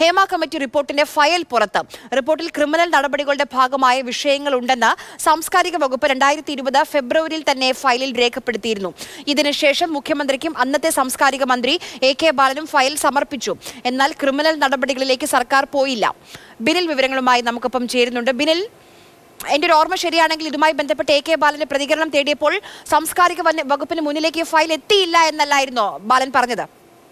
Hema committee റിപ്പോർട്ടിന്റെ file പുറത്ത് റിപ്പോർട്ടിൽ ക്രിമിനൽ നടപടികളുടെ ഭാഗമായ വിഷയങ്ങളുണ്ടെന്ന് സാംസ്കാരിക വകുപ്പ് രണ്ടായിരത്തി ഇരുപത് ഫെബ്രുവരിയിൽ തന്നെ ഫയലിൽ രേഖപ്പെടുത്തിയിരുന്നു ഇതിനുശേഷം മുഖ്യമന്ത്രിക്കും അന്നത്തെ സാംസ്കാരിക മന്ത്രി എ കെ ബാലനും ഫയൽ സമർപ്പിച്ചു എന്നാൽ ക്രിമിനൽ നടപടികളിലേക്ക് സർക്കാർ പോയില്ല ബിനിൽ വിവരങ്ങളുമായി നമുക്കൊപ്പം ചേരുന്നുണ്ട് ബിനിൽ എന്റെ ഒരു ഓർമ്മ ശരിയാണെങ്കിൽ ഇതുമായി ബന്ധപ്പെട്ട് എ കെ ബാലന്റെ പ്രതികരണം തേടിയപ്പോൾ സാംസ്കാരിക വന- വകുപ്പിന് മുന്നിലേക്ക് ഈ ഫയൽ എത്തിയില്ല എന്നല്ലായിരുന്നോ ബാലൻ പറഞ്ഞത്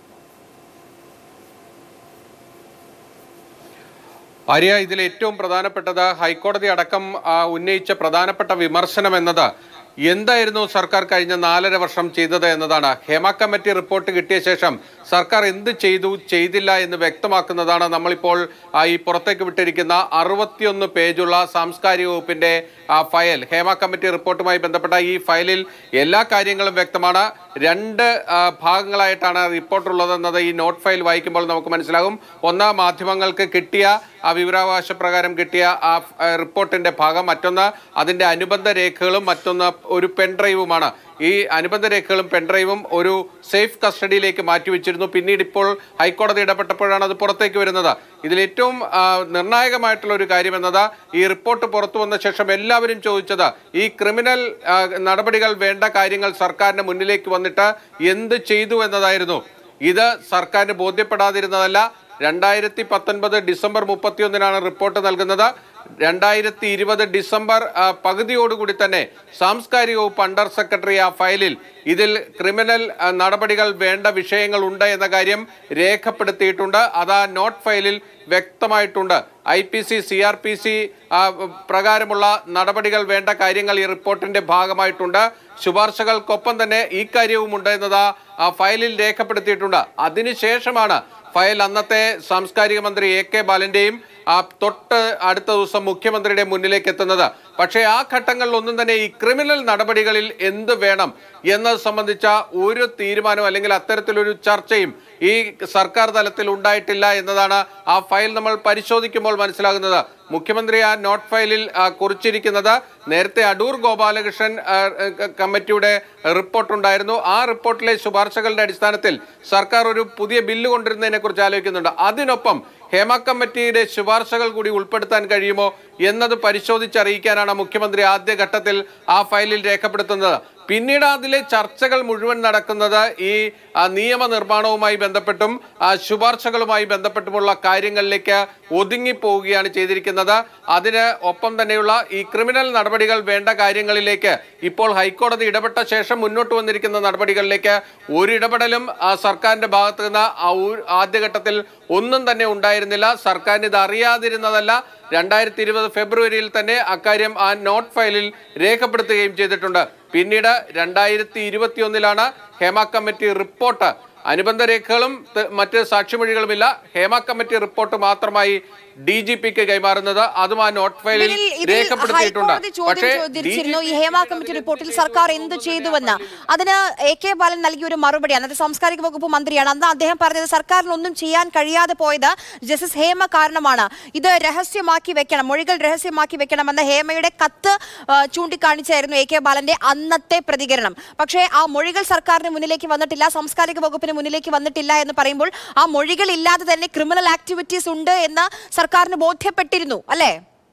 ആര്യ ഇതിൽ ഏറ്റവും പ്രധാനപ്പെട്ടത് ഹൈക്കോടതി അടക്കം ആ, ഉന്നയിച്ച പ്രധാനപ്പെട്ട വിമർശനം എന്നത് എന്തായിരുന്നു സർക്കാർ കഴിഞ്ഞ നാലര വർഷം ചെയ്തത് എന്നതാണ് ഹേമ കമ്മിറ്റി റിപ്പോർട്ട് കിട്ടിയ ശേഷം സർക്കാർ എന്ത് ചെയ്തു ചെയ്തില്ല എന്ന് വ്യക്തമാക്കുന്നതാണ് നമ്മളിപ്പോൾ ആ, ഈ പുറത്തേക്ക് വിട്ടിരിക്കുന്ന അറുപത്തിയൊന്ന് പേജുള്ള സാംസ്കാരിക വകുപ്പിന്റെ ആ, ഫയൽ ഹേമ കമ്മിറ്റി റിപ്പോർട്ടുമായി ബന്ധപ്പെട്ട ഈ ഫയലിൽ എല്ലാ കാര്യങ്ങളും വ്യക്തമാണ് രണ്ട് ആ, ഭാഗങ്ങളായിട്ടാണ് റിപ്പോർട്ടുള്ളതെന്നത് ഈ നോട്ട് ഫയൽ വായിക്കുമ്പോൾ നമുക്ക് മനസ്സിലാകും ഒന്ന് മാധ്യമങ്ങൾക്ക് കിട്ടിയ ആ വിവരാവകാശ പ്രകാരം കിട്ടിയ ആ ഫ്- ആ റിപ്പോർട്ടിന്റെ ഭാഗം മറ്റൊന്ന് അതിന്റെ അനുബന്ധ രേഖകളും മറ്റൊന്ന് ഒരു പെൻഡ്രൈവുമാണ് ഈ അനുബന്ധ രേഖകളും പെൻഡ്രൈവും ഒരു സേഫ് കസ്റ്റഡിയിലേക്ക് മാറ്റിവെച്ചിരുന്നു പിന്നീട് ഇപ്പോൾ ഹൈക്കോടതി ഇടപെട്ടപ്പോഴാണ് അത് പുറത്തേക്ക് വരുന്നത് ഇതിൽ ഏറ്റവും ആ, നിർണായകമായിട്ടുള്ള ഒരു കാര്യം എന്നത് ഈ റിപ്പോർട്ട് പുറത്തു വന്ന ശേഷം എല്ലാവരും ചോദിച്ചത് ഈ ക്രിമിനൽ ആ, നടപടികൾ വേണ്ട കാര്യങ്ങൾ സർക്കാരിന് മുന്നിലേക്ക് വന്നിട്ട് എന്ത് ചെയ്തു എന്നതായിരുന്നു ഇത് സർക്കാരിന് ബോധ്യപ്പെടാതിരുന്നതല്ല രണ്ടായിരത്തി പത്തൊൻപത് ഡിസംബർ മുപ്പത്തിയൊന്നിനാണ് റിപ്പോർട്ട് നൽകുന്നത് രണ്ടായിരത്തി ഇരുപത് ഡിസംബർ ആ, പകുതിയോടുകൂടി തന്നെ സാംസ്കാരിക വകുപ്പ് അണ്ടർ സെക്രട്ടറി ആ ഫയലിൽ ഇതിൽ ക്രിമിനൽ ആ, നടപടികൾ വേണ്ട വിഷയങ്ങൾ ഉണ്ട് എന്ന കാര്യം രേഖപ്പെടുത്തിയിട്ടുണ്ട് അത് ആ നോട്ട് ഫയലിൽ വ്യക്തമായിട്ടുണ്ട് I P C C R P C പ്രകാരമുള്ള നടപടികൾ വേണ്ട കാര്യങ്ങൾ ഈ റിപ്പോർട്ടിന്റെ ഭാഗമായിട്ടുണ്ട് ശുപാർശകൾക്കൊപ്പം തന്നെ ഈ കാര്യവുമുണ്ട് എന്നത് ആ- ആ ഫയലിൽ രേഖപ്പെടുത്തിയിട്ടുണ്ട് അതിനുശേഷമാണ് ഫയൽ അന്നത്തെ സാംസ്കാരിക മന്ത്രി എ കെ ബാലന്റെയും ആ തൊട്ട് അടുത്ത ദിവസം മുഖ്യമന്ത്രിയുടെ മുന്നിലേക്ക് എത്തുന്നത് പക്ഷേ ആ ഘട്ടങ്ങളിൽ ഒന്നും തന്നെ ഈ ക്രിമിനൽ നടപടികളിൽ എന്ത് വേണം എന്നത് സംബന്ധിച്ച ഒരു തീരുമാനവും അല്ലെങ്കിൽ അത്തരത്തിലൊരു ചർച്ചയും ഈ സർക്കാർ തലത്തിൽ ഉണ്ടായിട്ടില്ല എന്നതാണ് ആ ഫയൽ നമ്മൾ പരിശോധിക്കുമ്പോൾ മനസ്സിലാകുന്നത് മുഖ്യമന്ത്രി ആ നോട്ട് ഫയലിൽ ആ, കുറിച്ചിരിക്കുന്നത് നേരത്തെ അടൂർ ഗോപാലകൃഷ്ണൻ ആ, ക- കമ്മിറ്റിയുടെ റിപ്പോർട്ട് ഉണ്ടായിരുന്നു ആ റിപ്പോർട്ടിലെ ശുപാർശകളുടെ അടിസ്ഥാനത്തിൽ സർക്കാർ ഒരു പുതിയ ബില്ല് കൊണ്ടുവരുന്നതിനെ കുറിച്ച് ആലോചിക്കുന്നുണ്ട് അതിനൊപ്പം ഹേമ കമ്മിറ്റിയുടെ ശുപാർശകൾ കൂടി ഉൾപ്പെടുത്താൻ കഴിയുമോ എന്നത് പരിശോധിച്ചറിയിക്കാനാണ് മുഖ്യമന്ത്രി ആദ്യഘട്ടത്തിൽ ആ ഫയലിൽ രേഖപ്പെടുത്തുന്നത് പിന്നീട് അതിലെ ചർച്ചകൾ മുഴുവൻ നടക്കുന്നത് ഈ ആ, നിയമനിർമ്മാണവുമായി ബന്ധപ്പെട്ടും ആ, ശുപാർശകളുമായി ബന്ധപ്പെട്ടുമുള്ള കാര്യങ്ങളിലേക്ക് ഒതുങ്ങിപ്പോവുകയാണ് ചെയ്തിരിക്കുന്നത് അതിന് ഒപ്പം തന്നെയുള്ള ഈ ക്രിമിനൽ നടപടികൾ വേണ്ട കാര്യങ്ങളിലേക്ക് ഇപ്പോൾ ഹൈക്കോടതി ഇടപെട്ട ശേഷം മുന്നോട്ട് വന്നിരിക്കുന്ന നടപടികളിലേക്ക് ഒരിടപെടലും ആ, സർക്കാരിന്റെ ഭാഗത്ത് നിന്ന് ആ ഒരു- ആദ്യഘട്ടത്തിൽ ഒന്നും തന്നെ ഉണ്ടായിരുന്നില്ല സർക്കാരിന് ഇത് അറിയാതിരുന്നതല്ല രണ്ടായിരത്തി ഇരുപത് ഫെബ്രുവരിയിൽ തന്നെ അക്കാര്യം ആ നോട്ട് ഫയലിൽ രേഖപ്പെടുത്തുകയും ചെയ്തിട്ടുണ്ട് പിന്നീട് രണ്ടായിരത്തി ഇരുപത്തിയൊന്നിലാണ് ഹേമ കമ്മിറ്റി റിപ്പോർട്ട് അനുബന്ധ രേഖകളും ത- മറ്റ് സാക്ഷിമൊഴികളുമില്ല ഹേമ കമ്മിറ്റി റിപ്പോർട്ട് മാത്രമായി ഡി ജി പിക്ക് കൈമാറുന്നത് അതും ആ നോട്ട് ഫയലിൽ ഇതിൽ ഇതിൽ രേഖപ്പെടുത്തിയിട്ടുണ്ട് ഹൈക്കോടതി ചോദ്യം ചോദിച്ചിരുന്നു ഈ ഹേമ കമ്മിറ്റി റിപ്പോർട്ടിൽ സർക്കാർ എന്ത് ചെയ്തുവെന്ന് അതിന് എ കെ ബാലൻ നൽകിയ ഒരു മറുപടി അന്നത്തെ സാംസ്കാരിക വകുപ്പ് മന്ത്രിയാണ് അന്ന് അദ്ദേഹം പറഞ്ഞത് സർക്കാരിന് ഒന്നും ചെയ്യാൻ കഴിയാതെ പോയത് ജസ്റ്റിസ് ഹേമ കാരണമാണ് ഇത് രഹസ്യമാക്കി വെക്കണം മൊഴികൾ രഹസ്യമാക്കി വെക്കണമെന്ന ഹേമയുടെ കത്ത് ആ, ചൂണ്ടിക്കാണിച്ചായിരുന്നു എ കെ ബാലന്റെ അന്നത്തെ പ്രതികരണം പക്ഷേ ആ മൊഴികൾ സർക്കാരിന് മുന്നിലേക്ക് വന്നിട്ടില്ല സാംസ്കാരിക വകുപ്പിന് മുന്നിലേക്ക് വന്നിട്ടില്ല എന്ന് പറയുമ്പോൾ ആ മൊഴികൾ ഇല്ലാതെ തന്നെ ക്രിമിനൽ ആക്ടിവിറ്റീസ് ഉണ്ട് എന്ന് സർക്കാരിന് ബോധ്യപ്പെട്ടിരുന്നു അല്ലേ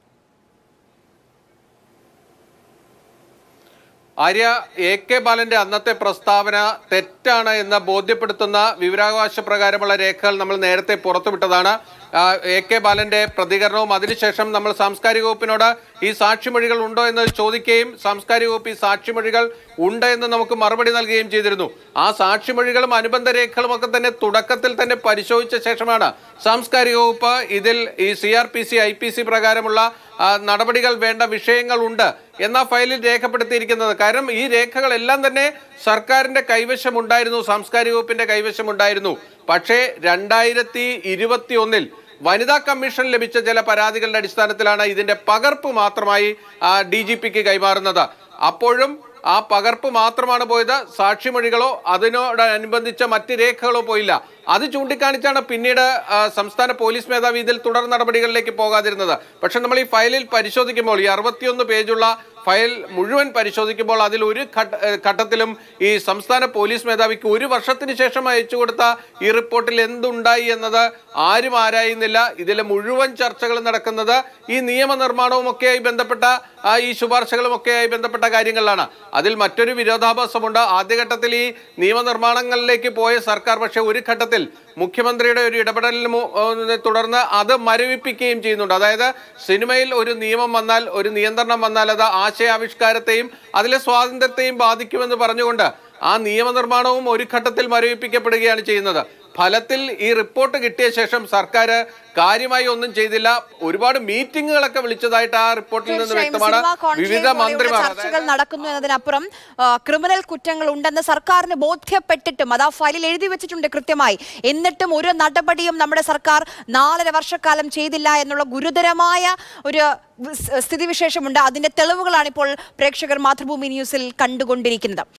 ആര്യ എ കെ ബാലന്റെ അന്നത്തെ പ്രസ്താവന തെറ്റാണ് എന്ന് ബോധ്യപ്പെടുത്തുന്ന വിവരാവകാശ പ്രകാരമുള്ള രേഖകൾ നമ്മൾ നേരത്തെ പുറത്തുവിട്ടതാണ് ആ, എ കെ ബാലന്റെ പ്രതികരണവും അതിനുശേഷം നമ്മൾ സാംസ്കാരിക വകുപ്പിനോട് ഈ സാക്ഷിമൊഴികൾ ഉണ്ടോ എന്ന് ചോദിക്കുകയും സാംസ്കാരിക വകുപ്പ് ഈ സാക്ഷിമൊഴികൾ ഉണ്ട് എന്ന് നമുക്ക് മറുപടി നൽകുകയും ചെയ്തിരുന്നു ആ സാക്ഷിമൊഴികളും അനുബന്ധ രേഖകളും ഒക്കെ തന്നെ തുടക്കത്തിൽ തന്നെ പരിശോധിച്ച ശേഷമാണ് സാംസ്കാരിക വകുപ്പ് ഇതിൽ ഈ C R P C I P C പ്രകാരമുള്ള ആ, നടപടികൾ വേണ്ട വിഷയങ്ങളുണ്ട് എന്ന ഫയലിൽ രേഖപ്പെടുത്തിയിരിക്കുന്നത് കാരണം ഈ രേഖകളെല്ലാം തന്നെ സർക്കാരിന്റെ കൈവശമുണ്ടായിരുന്നു സാംസ്കാരിക വകുപ്പിന്റെ കൈവശമുണ്ടായിരുന്നു പക്ഷേ രണ്ടായിരത്തി ഇരുപത്തി ഒന്നിൽ വനിതാ കമ്മീഷൻ ലഭിച്ച ചില പരാതികളുടെ അടിസ്ഥാനത്തിലാണ് ഇതിന്റെ പകർപ്പ് മാത്രമായി ഡി ജി പിക്ക് കൈമാറുന്നത് അപ്പോഴും ആ പകർപ്പ് മാത്രമാണ് പോയത് സാക്ഷിമൊഴികളോ അതിനോടനുബന്ധിച്ച മറ്റ് രേഖകളോ പോയില്ല അത് ചൂണ്ടിക്കാണിച്ചാണ് പിന്നീട് ആ, സംസ്ഥാന പോലീസ് മേധാവി ഇതിൽ തുടർ നടപടികളിലേക്ക് പോകാതിരുന്നത് പക്ഷെ നമ്മൾ ഈ ഫയലിൽ പരിശോധിക്കുമ്പോൾ ഈ അറുപത്തിയൊന്ന് പേജുള്ള ഫയൽ മുഴുവൻ പരിശോധിക്കുമ്പോൾ അതിൽ ഒരു ഘട്ട ഏഹ് ഘട്ടത്തിലും ഈ സംസ്ഥാന പോലീസ് മേധാവിക്ക് ഒരു വർഷത്തിന് ശേഷം അയച്ചു കൊടുത്ത ഈ റിപ്പോർട്ടിൽ എന്തുണ്ടായി എന്നത് ആരും ആരായുന്നില്ല ഇതിലെ മുഴുവൻ ചർച്ചകൾ നടക്കുന്നത് ഈ നിയമനിർമ്മാണവും ഒക്കെയായി ബന്ധപ്പെട്ട ആ, ഈ ശുപാർശകളും ഒക്കെയായി ബന്ധപ്പെട്ട കാര്യങ്ങളിലാണ് അതിൽ മറ്റൊരു വിരോധാഭാസമുണ്ട് ആദ്യഘട്ടത്തിൽ ഈ നിയമനിർമ്മാണങ്ങളിലേക്ക് പോയ സർക്കാർ പക്ഷേ ഒരു ഘട്ടത്തിൽ മുഖ്യമന്ത്രിയുടെ ഒരു ഇടപെടലിന് മു- ഏഹ് തുടർന്ന് അത് മരവിപ്പിക്കുകയും ചെയ്യുന്നുണ്ട് അതായത് സിനിമയിൽ ഒരു നിയമം വന്നാൽ ഒരു നിയന്ത്രണം വന്നാൽ അത് ആശയാവിഷ്കാരത്തെയും അതിലെ സ്വാതന്ത്ര്യത്തെയും ബാധിക്കുമെന്ന് പറഞ്ഞുകൊണ്ട് ആ നിയമനിർമ്മാണവും ഒരു ഘട്ടത്തിൽ മരവിപ്പിക്കപ്പെടുകയാണ് ചെയ്യുന്നത് ഫലത്തിൽ ഈ റിപ്പോർട്ട് കിട്ടിയ ശേഷം സർക്കാർ കാര്യമായി ഒന്നും ചെയ്തില്ല ഒരുപാട് മീറ്റിങ്ങുകളൊക്കെ വിളിച്ചതായിട്ട് ആ റിപ്പോർട്ടിൽ നിന്ന് തീർച്ചയായും വ്യക്തമാണ് സിനിമാ കോൺക്ലേവ് വിവിധ പോലെയുള്ള മന്ത്രിമാർ ചർച്ചകൾ നടക്കുന്നു എന്നതിനപ്പുറം ആ, ക്രിമിനൽ കുറ്റങ്ങൾ ഉണ്ടെന്ന് സർക്കാരിന് ബോധ്യപ്പെട്ടിട്ടും അത് ആ ഫയലിൽ എഴുതി വെച്ചിട്ടുണ്ട് കൃത്യമായി എന്നിട്ടും ഒരു നടപടിയും നമ്മുടെ സർക്കാർ നാലര വർഷക്കാലം ചെയ്തില്ല എന്നുള്ള ഗുരുതരമായ ഒരു സ് സ്ഥിതിവിശേഷമുണ്ട് അതിന്റെ തെളിവുകളാണ് ഇപ്പോൾ പ്രേക്ഷകർ മാതൃഭൂമി ന്യൂസിൽ കണ്ടുകൊണ്ടിരിക്കുന്നത്